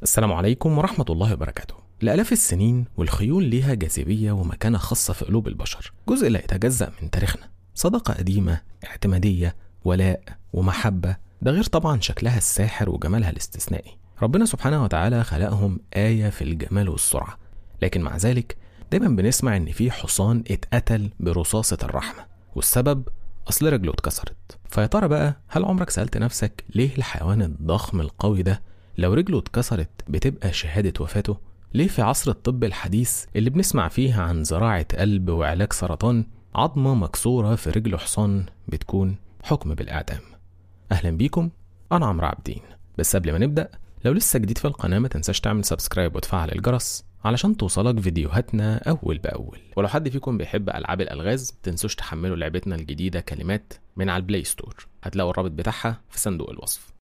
السلام عليكم ورحمة الله وبركاته لآلاف السنين والخيول ليها جاذبية ومكانة خاصة في قلوب البشر جزء لا يتجزأ من تاريخنا صداقة قديمة اعتمادية ولاء ومحبة ده غير طبعا شكلها الساحر وجمالها الاستثنائي ربنا سبحانه وتعالى خلقهم آية في الجمال والسرعة لكن مع ذلك دايما بنسمع إن في حصان اتقتل برصاصة الرحمة والسبب أصل رجله اتكسرت فيا ترى بقى هل عمرك سألت نفسك ليه الحيوان الضخم القوي ده لو رجله اتكسرت بتبقى شهادة وفاته؟ ليه في عصر الطب الحديث اللي بنسمع فيه عن زراعة قلب وعلاج سرطان عظمة مكسورة في رجل حصان بتكون حكم بالإعدام أهلا بيكم أنا عمرو عابدين بس قبل ما نبدأ لو لسه جديد في القناة ما تنساش تعمل سبسكرايب وتفعل الجرس علشان توصلك فيديوهاتنا أول بأول ولو حد فيكم بيحب ألعاب الألغاز متنسوش تحملوا لعبتنا الجديدة كلمات من على البلاي ستور هتلاقوا الرابط بتاعها في صندوق الوصف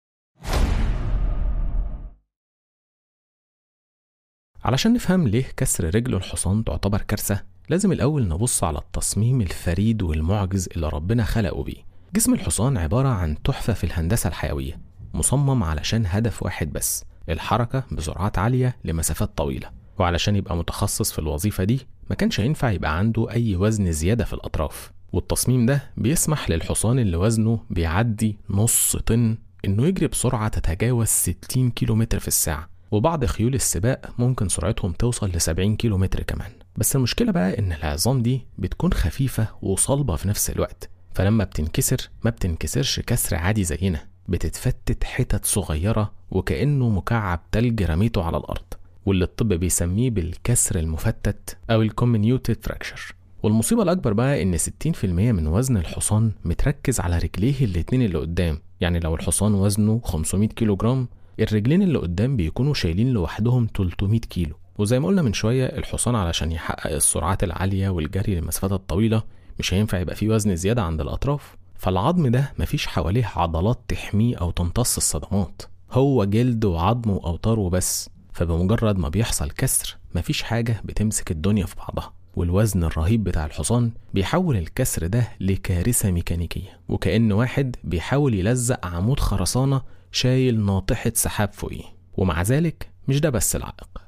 علشان نفهم ليه كسر رجل الحصان تعتبر كارثة لازم الأول نبص على التصميم الفريد والمعجز اللي ربنا خلقه بيه جسم الحصان عبارة عن تحفة في الهندسة الحيوية مصمم علشان هدف واحد بس الحركة بسرعات عالية لمسافات طويلة وعلشان يبقى متخصص في الوظيفة دي ما كانش ينفع يبقى عنده أي وزن زيادة في الأطراف والتصميم ده بيسمح للحصان اللي وزنه بيعدي نص طن إنه يجري بسرعة تتجاوز 60 كيلومتر في الساعة وبعض خيول السباق ممكن سرعتهم توصل ل 70 كيلومتر كمان بس المشكلة بقى إن العظام دي بتكون خفيفة وصلبة في نفس الوقت فلما بتنكسر ما بتنكسرش كسر عادي زينا بتتفتت حتت صغيرة وكأنه مكعب تلج رميته على الأرض واللي الطب بيسميه بالكسر المفتت أو الكومنيوتد فراكشر والمصيبة الأكبر بقى إن 60% من وزن الحصان متركز على رجليه الاتنين اللي قدام يعني لو الحصان وزنه 500 كيلو جرام الرجلين اللي قدام بيكونوا شايلين لوحدهم 300 كيلو وزي ما قلنا من شوية الحصان علشان يحقق السرعات العالية والجري للمسافات الطويلة مش هينفع يبقى فيه وزن زيادة عند الأطراف فالعظم ده مفيش حواليه عضلات تحميه أو تمتص الصدمات هو جلد وعظم وأوتار وبس فبمجرد ما بيحصل كسر مفيش حاجة بتمسك الدنيا في بعضها والوزن الرهيب بتاع الحصان بيحول الكسر ده لكارثة ميكانيكية وكأن واحد بيحاول يلزق عمود خرسانة شايل ناطحة سحاب فوقيه ومع ذلك مش ده بس العائق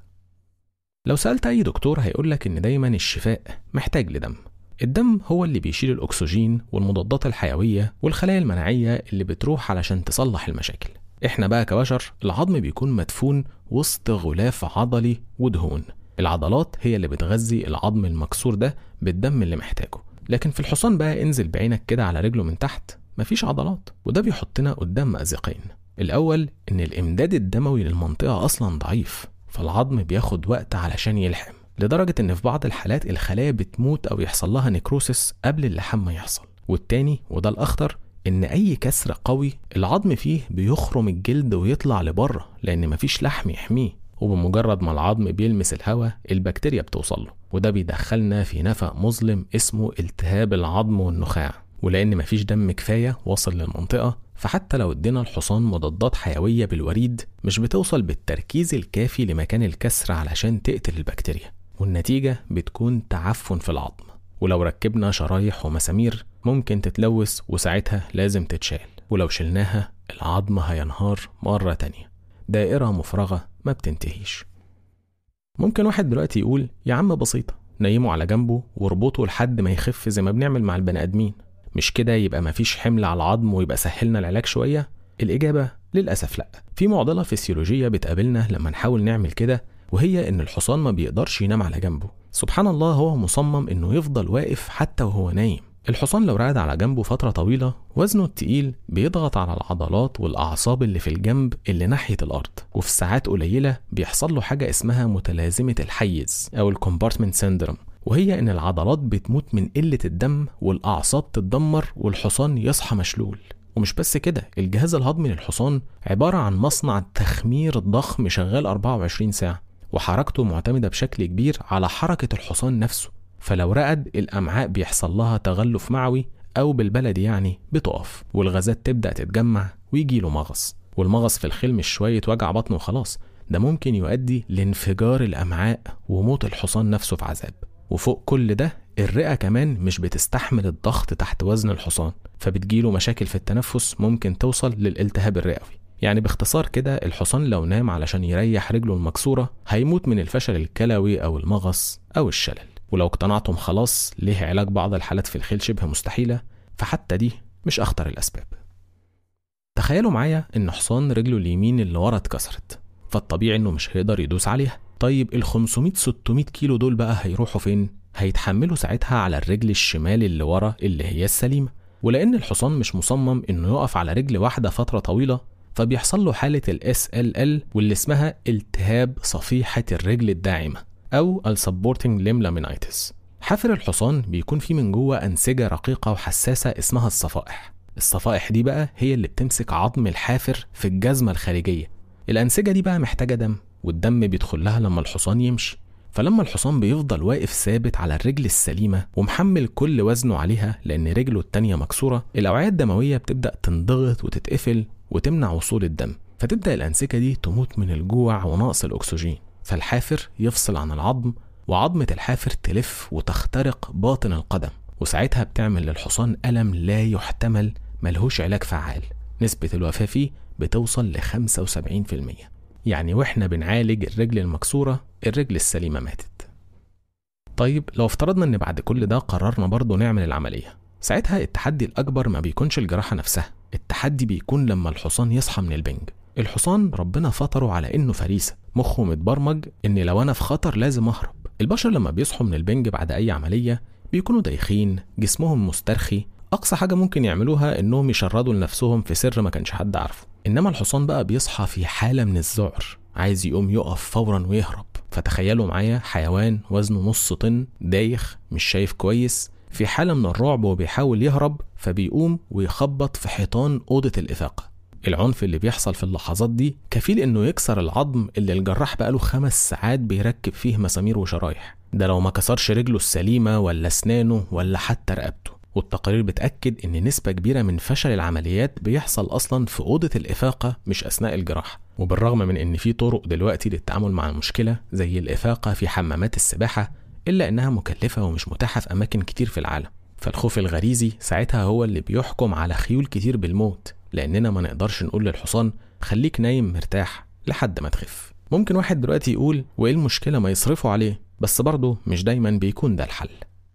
لو سألت أي دكتور هيقولك إن دايما الشفاء محتاج لدم الدم هو اللي بيشيل الأكسجين والمضادات الحيوية والخلايا المناعية اللي بتروح علشان تصلح المشاكل إحنا بقى كبشر العظم بيكون مدفون وسط غلاف عضلي ودهون العضلات هي اللي بتغذي العظم المكسور ده بالدم اللي محتاجه لكن في الحصان بقى انزل بعينك كده على رجله من تحت مفيش عضلات وده بيحطنا قدام مأزقين الأول إن الإمداد الدموي للمنطقة أصلا ضعيف فالعظم بياخد وقت علشان يلحم لدرجة إن في بعض الحالات الخلايا بتموت أو يحصل لها نيكروسس قبل اللحام ما يحصل والتاني وده الأخطر إن أي كسر قوي العظم فيه بيخرم الجلد ويطلع لبره لأن مفيش لحم يحميه وبمجرد ما العظم بيلمس الهواء البكتيريا بتوصل له وده بيدخلنا في نفق مظلم اسمه التهاب العظم والنخاع ولأن مفيش دم كفاية واصل للمنطقة فحتى لو ادينا الحصان مضادات حيوية بالوريد مش بتوصل بالتركيز الكافي لمكان الكسر علشان تقتل البكتيريا والنتيجة بتكون تعفن في العظم ولو ركبنا شرايح ومسامير ممكن تتلوث وساعتها لازم تتشال ولو شلناها العظم هينهار مرة تانية دائرة مفرغة ما بتنتهيش ممكن واحد دلوقتي يقول يا عم بسيطة نيمه على جنبه واربطه لحد ما يخف زي ما بنعمل مع البني آدمين مش كده يبقى مفيش حمل على العظم ويبقى سهلنا العلاج شوية؟ الإجابة للأسف لأ في معضلة فسيولوجية بتقابلنا لما نحاول نعمل كده وهي إن الحصان ما بيقدرش ينام على جنبه سبحان الله هو مصمم إنه يفضل واقف حتى وهو نايم الحصان لو رقد على جنبه فترة طويلة وزنه التقيل بيضغط على العضلات والأعصاب اللي في الجنب اللي ناحية الأرض وفي ساعات قليلة بيحصل له حاجة اسمها متلازمة الحيز أو الكومبارتمنت سيندروم وهي إن العضلات بتموت من قلة الدم والأعصاب تتدمر والحصان يصحى مشلول ومش بس كده الجهاز الهضمي للحصان عبارة عن مصنع تخمير ضخم شغال 24 ساعة وحركته معتمدة بشكل كبير على حركة الحصان نفسه فلو رقد الأمعاء بيحصل لها تغلف معوي أو بالبلدي يعني بتقف والغازات تبدأ تتجمع ويجيله مغص والمغص في الخيل مش شوية وجع بطن وخلاص ده ممكن يؤدي لانفجار الأمعاء وموت الحصان نفسه في عذاب وفوق كل ده الرئة كمان مش بتستحمل الضغط تحت وزن الحصان فبتجيله مشاكل في التنفس ممكن توصل للالتهاب الرئوي يعني باختصار كده الحصان لو نام علشان يريح رجله المكسورة هيموت من الفشل الكلوي أو المغص أو الشلل ولو اقتنعتم خلاص ليه علاج بعض الحالات في الخيل شبه مستحيلة فحتى دي مش أخطر الأسباب تخيلوا معايا إن حصان رجله اليمين اللي ورا اتكسرت فالطبيعي إنه مش هيقدر يدوس عليها طيب ال 500 600 كيلو دول بقى هيروحوا فين؟ هيتحملوا ساعتها على الرجل الشمال اللي ورا اللي هي السليمة ولأن الحصان مش مصمم إنه يقف على رجل واحدة فترة طويلة فبيحصل له حالة ال SLL واللي اسمها التهاب صفيحة الرجل الداعمة أو ال Supporting Limb Laminitis حافر الحصان بيكون فيه من جوه أنسجة رقيقة وحساسة اسمها الصفائح الصفائح دي بقى هي اللي بتمسك عظم الحافر في الجزمة الخارجية الأنسجة دي بقى محتاجة دم والدم بيدخل لها لما الحصان يمشي فلما الحصان بيفضل واقف ثابت على الرجل السليمة ومحمل كل وزنه عليها لأن رجله التانية مكسورة الأوعية الدموية بتبدأ تنضغط وتتقفل وتمنع وصول الدم فتبدأ الأنسجة دي تموت من الجوع ونقص الأكسجين فالحافر يفصل عن العظم وعظمة الحافر تلف وتخترق باطن القدم وساعتها بتعمل للحصان ألم لا يحتمل ملهوش علاج فعال نسبة الوفاة فيه بتوصل ل 75% يعني واحنا بنعالج الرجل المكسورة الرجل السليمة ماتت طيب لو افترضنا ان بعد كل ده قررنا برضه نعمل العملية ساعتها التحدي الأكبر ما بيكونش الجراحة نفسها التحدي بيكون لما الحصان يصحى من البنج الحصان ربنا فطره على انه فريسة مخه متبرمج ان لو انا في خطر لازم اهرب البشر لما بيصحوا من البنج بعد اي عملية بيكونوا دايخين جسمهم مسترخي اقصى حاجة ممكن يعملوها انهم يشردوا لنفسهم في سر ما كانش حد عارفه انما الحصان بقى بيصحى في حالة من الذعر عايز يقوم يقف فورا ويهرب فتخيلوا معايا حيوان وزنه نص طن دايخ مش شايف كويس في حالة من الرعب وبيحاول يهرب فبيقوم ويخبط في حيطان أوضة الإفاقة العنف اللي بيحصل في اللحظات دي كفيل انه يكسر العظم اللي الجراح بقاله خمس ساعات بيركب فيه مسامير وشرايح ده لو ما كسرش رجله السليمة ولا اسنانه ولا حتى رقبته والتقارير بتأكد إن نسبة كبيرة من فشل العمليات بيحصل أصلا في أوضة الإفاقة مش أثناء الجراحة وبالرغم من إن في طرق دلوقتي للتعامل مع المشكلة زي الإفاقة في حمامات السباحة إلا إنها مكلفة ومش متاحة في أماكن كتير في العالم فالخوف الغريزي ساعتها هو اللي بيحكم على خيول كتير بالموت لأننا ما نقدرش نقول للحصان خليك نايم مرتاح لحد ما تخف ممكن واحد دلوقتي يقول وإيه المشكلة ما يصرفوا عليه بس برضه مش دايما بيكون ده الحل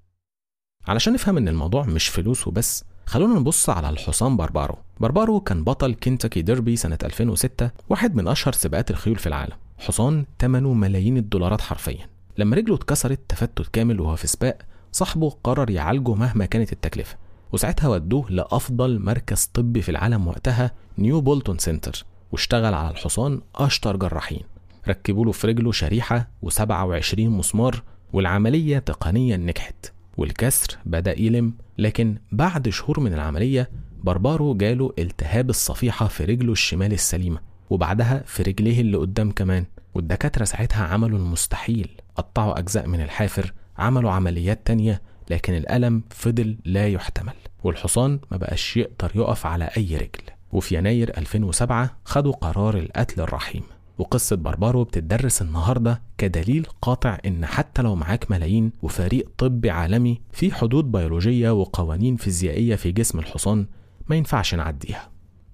علشان نفهم ان الموضوع مش فلوس وبس خلونا نبص على الحصان بربارو بربارو كان بطل كنتاكي ديربي سنة 2006 واحد من أشهر سباقات الخيول في العالم حصان ثمنه ملايين الدولارات حرفيا لما رجله اتكسرت تفتت كامل وهو في سباق صاحبه قرر يعالجه مهما كانت التكلفة وساعتها ودوه لأفضل مركز طبي في العالم وقتها نيو بولتون سنتر واشتغل على الحصان أشطر جراحين ركبوا له في رجله شريحة و27 مسمار والعملية تقنيا نجحت والكسر بدأ يلم لكن بعد شهور من العملية بربارو جاله التهاب الصفيحة في رجله الشمال السليمة وبعدها في رجليه اللي قدام كمان والدكاترة ساعتها عملوا المستحيل قطعوا أجزاء من الحافر عملوا عمليات تانية لكن الألم فضل لا يحتمل والحصان ما بقاش يقدر يقف على أي رجل وفي يناير 2007 خدوا قرار القتل الرحيم وقصة بربارو بتدرس النهاردة كدليل قاطع إن حتى لو معاك ملايين وفريق طبي عالمي في حدود بيولوجية وقوانين فيزيائية في جسم الحصان ما ينفعش نعديها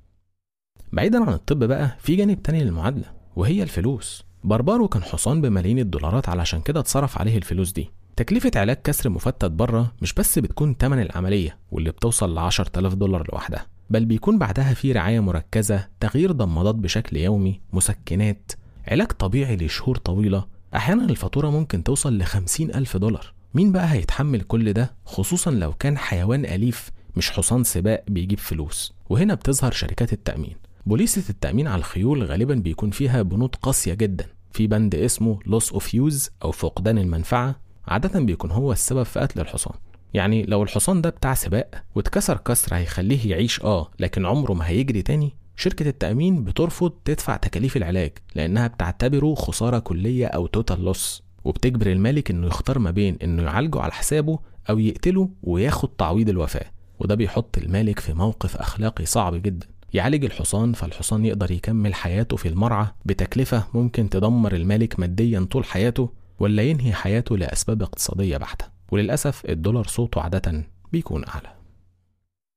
بعيدا عن الطب بقى في جانب تاني للمعادلة وهي الفلوس بربارو كان حصان بملايين الدولارات علشان كده اتصرف عليه الفلوس دي تكلفة علاج كسر مفتت بره مش بس بتكون تمن العملية واللي بتوصل ل 10000 دولار لوحدها بل بيكون بعدها في رعاية مركزة تغيير ضمادات بشكل يومي مسكنات علاج طبيعي لشهور طويلة أحيانا الفاتورة ممكن توصل لخمسين ألف دولار مين بقى هيتحمل كل ده خصوصا لو كان حيوان أليف مش حصان سباق بيجيب فلوس وهنا بتظهر شركات التأمين بوليسة التأمين على الخيول غالبا بيكون فيها بنود قاسية جدا في بند اسمه loss of use أو فقدان المنفعة عادة بيكون هو السبب في قتل الحصان يعني لو الحصان ده بتاع سباق واتكسر كسر هيخليه يعيش اه لكن عمره ما هيجري تاني شركة التأمين بترفض تدفع تكاليف العلاج لأنها بتعتبره خسارة كلية أو توتال لوس وبتجبر المالك إنه يختار ما بين إنه يعالجه على حسابه أو يقتله وياخد تعويض الوفاة وده بيحط المالك في موقف أخلاقي صعب جدا يعالج الحصان فالحصان يقدر يكمل حياته في المرعى بتكلفة ممكن تدمر المالك ماديا طول حياته ولا ينهي حياته لأسباب اقتصادية بحتة وللأسف الدولار صوته عادة بيكون أعلى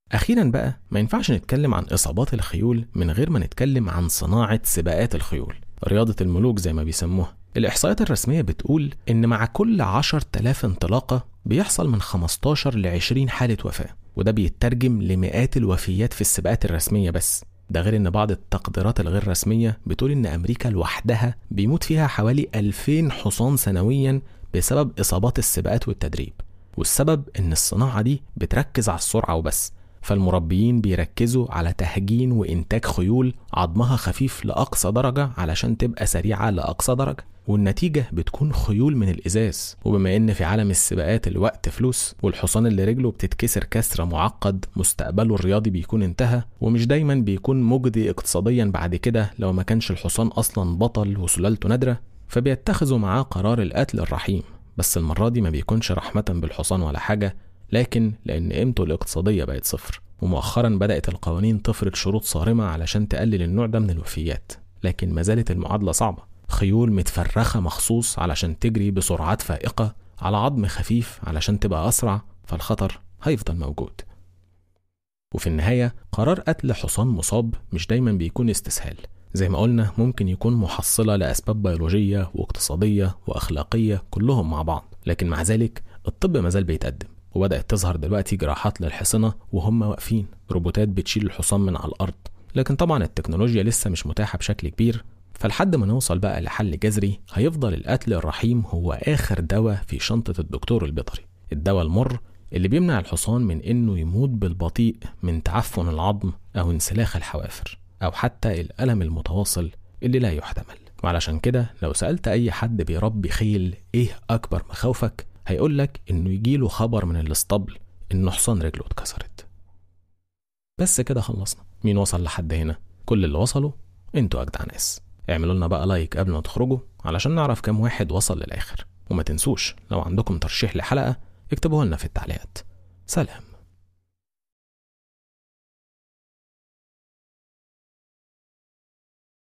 أخيرا بقى ما ينفعش نتكلم عن إصابات الخيول من غير ما نتكلم عن صناعة سباقات الخيول رياضة الملوك زي ما بيسموها الإحصائيات الرسمية بتقول إن مع كل 10000 انطلاقة بيحصل من 15 ل 20 حالة وفاة وده بيترجم لمئات الوفيات في السباقات الرسمية بس ده غير ان بعض التقديرات الغير رسمية بتقول ان امريكا لوحدها بيموت فيها حوالي 2000 حصان سنويا بسبب اصابات السباقات والتدريب والسبب ان الصناعة دي بتركز على السرعة وبس فالمربيين بيركزوا على تهجين وإنتاج خيول عظمها خفيف لأقصى درجة علشان تبقى سريعة لأقصى درجة والنتيجة بتكون خيول من الإزاز وبما إن في عالم السباقات الوقت فلوس والحصان اللي رجله بتتكسر كسر معقد مستقبله الرياضي بيكون انتهى ومش دايما بيكون مجدي اقتصاديا بعد كده لو ما كانش الحصان أصلا بطل وسلالته نادرة فبيتخذوا معاه قرار القتل الرحيم بس المرة دي ما بيكونش رحمة بالحصان ولا حاجة لكن لأن قيمته الاقتصادية بقت صفر ومؤخرا بدأت القوانين تفرض شروط صارمة علشان تقلل النوع ده من الوفيات لكن ما زالت المعادلة صعبة خيول متفرخة مخصوص علشان تجري بسرعات فائقة على عظم خفيف علشان تبقى أسرع فالخطر هيفضل موجود وفي النهاية قرار قتل حصان مصاب مش دايما بيكون استسهال زي ما قلنا ممكن يكون محصلة لأسباب بيولوجية واقتصادية وأخلاقية كلهم مع بعض لكن مع ذلك الطب مازال بيتقدم وبدأت تظهر دلوقتي جراحات للحصنة وهم واقفين روبوتات بتشيل الحصان من على الأرض لكن طبعا التكنولوجيا لسه مش متاحة بشكل كبير فلحد ما نوصل بقى لحل جذري هيفضل القتل الرحيم هو آخر دواء في شنطة الدكتور البيطري الدواء المر اللي بيمنع الحصان من إنه يموت بالبطيء من تعفن العظم أو انسلاخ الحوافر أو حتى الألم المتواصل اللي لا يحتمل وعلشان كده لو سألت أي حد بيربي خيل إيه أكبر مخاوفك هيقول لك انه يجيله خبر من الاسطبل ان حصان رجله اتكسرت بس كده خلصنا مين وصل لحد هنا كل اللي وصلوا انتوا اجدع ناس اعملوا لنا بقى لايك قبل ما تخرجوا علشان نعرف كام واحد وصل للاخر وما تنسوش لو عندكم ترشيح لحلقه اكتبوها لنا في التعليقات سلام